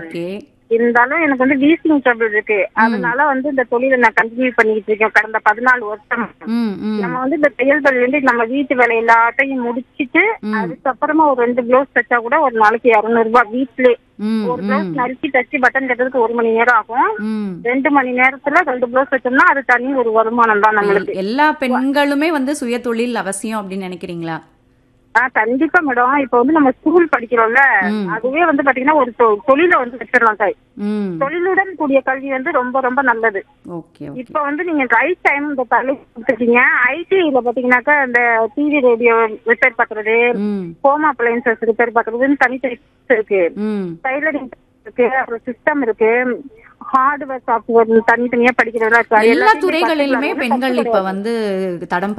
Okay இருந்தாலும் எனக்கு வந்து வீசிங் ட்ரபிள் இருக்கு அதனால வந்து இந்த தொழிலை நான் கண்டினியூ பண்ணிக்கிட்டு இருக்கேன் கடந்த பதினாலு வருஷம் ம் ம் நம்ம வந்து இந்த தையல் தொழில் வந்து நம்ம வீட்டு வேலை எல்லாத்தையும் முடிச்சிட்டு அதுக்கப்புறமா ஒரு ரெண்டு பிளவுஸ் தைச்சா கூட ஒரு நாளைக்கு இருநூறு ரூபாய் வீட்லயே ம் ஒரு பிளவுஸ் நறுக்கி தச்சு பட்டன் கட்டுறதுக்கு ஒரு மணி நேரம் ஆகும் ம் ரெண்டு மணி நேரத்துல ரெண்டு பிளவுஸ் வச்சோம்னா அது தனி ஒரு வருமானம் தான் நம்மளுக்கு எல்லா பெண்களுமே வந்து சுய தொழில் அவசியம் அப்படின்னு நினைக்கிறீங்களா ஆ கண்டிப்பா மேடம் இப்ப வந்து நம்ம ஸ்கூல் படிக்கிறோம்ல அதுவே வந்து பாத்தீங்கன்னா ஒரு தொ- தொழில வந்து வச்சிடலாம் சார் ம் தொழிலுடன் கூடிய கல்வி வந்து ரொம்ப ரொம்ப நல்லது ஓகே ஓகே இப்ப வந்து நீங்க ரைட் டைம் இந்த தலை கொடுத்துருக்கீங்க ஐடில பாத்தீங்கன்னாக்கா இந்த டிவி ரேடியோ ரிப்பேர் பண்றது ம் ஹோம் அப்ளையன்சஸ் ரிப்பேர் பண்றதுன்னு தனித்தனி இருக்கு ம் டைலரிங் இருக்கு அப்புறம் சிஸ்டம் இருக்கு ஹார்ட்வேர் சாஃப்ட்வேர் தனித்தனியா படிக்கிறதெல்லாம் இருக்கு அது எல்லா எல்லாத்தையும் துறைகளிலுமே கத்துக்கலாம். பெண்கள் இப்ப வந்து தடம்